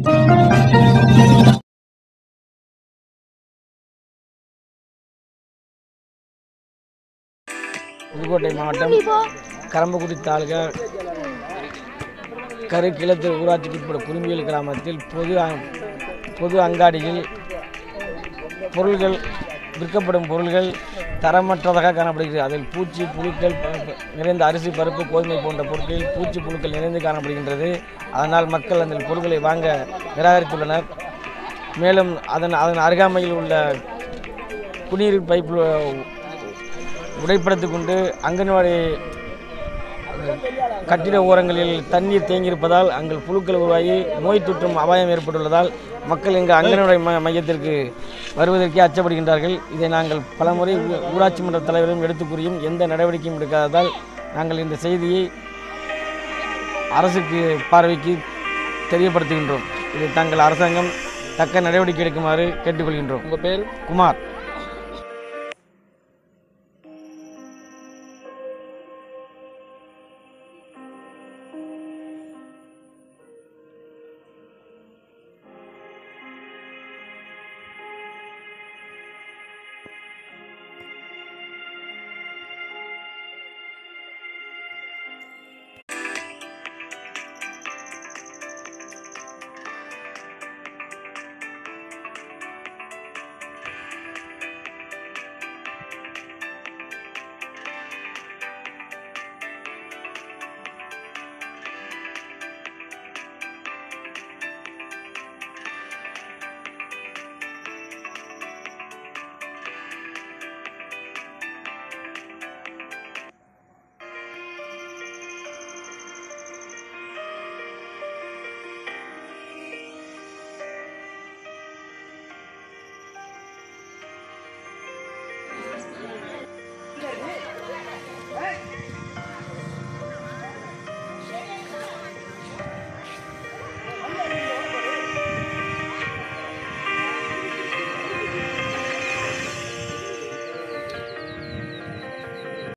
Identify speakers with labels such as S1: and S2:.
S1: புதுக்கோட்டை மாவட்டம் கரம்பக்குடி தாலுகா கருக்கிழத்து ஊராட்சிக்கு உட்பட குறும்பியல் கிராமத்தில் பொது அ- பொது அங்காடியில் பொருள்கள் விற்கப்படும் பொருள்கள் தரமற்றதாக காணப்படுகிறது அதில் பூச்சி புழுக்கள் ப- ப- நிறைந்த அரிசி பருப்பு கோதுமை போன்ற பொருட்களில் பூச்சி புழுக்கள் நிறைந்து காணப்படுகின்றது அதனால் மக்கள் அந்த பொருட்களை வாங்க நிராகரித்துள்ளனர் மேலும் அதன் அதன் அருகாமையில் உள்ள குடிநீர் பைப் உடைப்படுத்திக் கொண்டு அங்கன்வாடி கட்டிட ஓரங்களில் தண்ணீர் தேங்கியிருப்பதால் அங்கு புழுக்கள் உருவாகி நோய் தொற்றும் அபாயம் ஏற்பட்டுள்ளதால் மக்கள் இங்கு அங்கன்வாடி ம மையத்திற்கு வருவதற்கே அச்சப்படுகின்றார்கள் இதை நாங்கள் பலமுறை ஊ- ஊராட்சி மன்ற தலைவரும் எடுத்து கூறியும் எந்த நடவடிக்கையும் எடுக்காததால் நாங்கள் இந்த செய்தியை அரசுக்கு பார்வைக்கு தெரியப்படுத்துகின்றோம் இதை தங்கள் அரசாங்கம் தக்க நடவடிக்கை எடுக்குமாறு கேட்டுக்கொள்கின்றோம்
S2: உங்கள் பேர்
S1: குமார்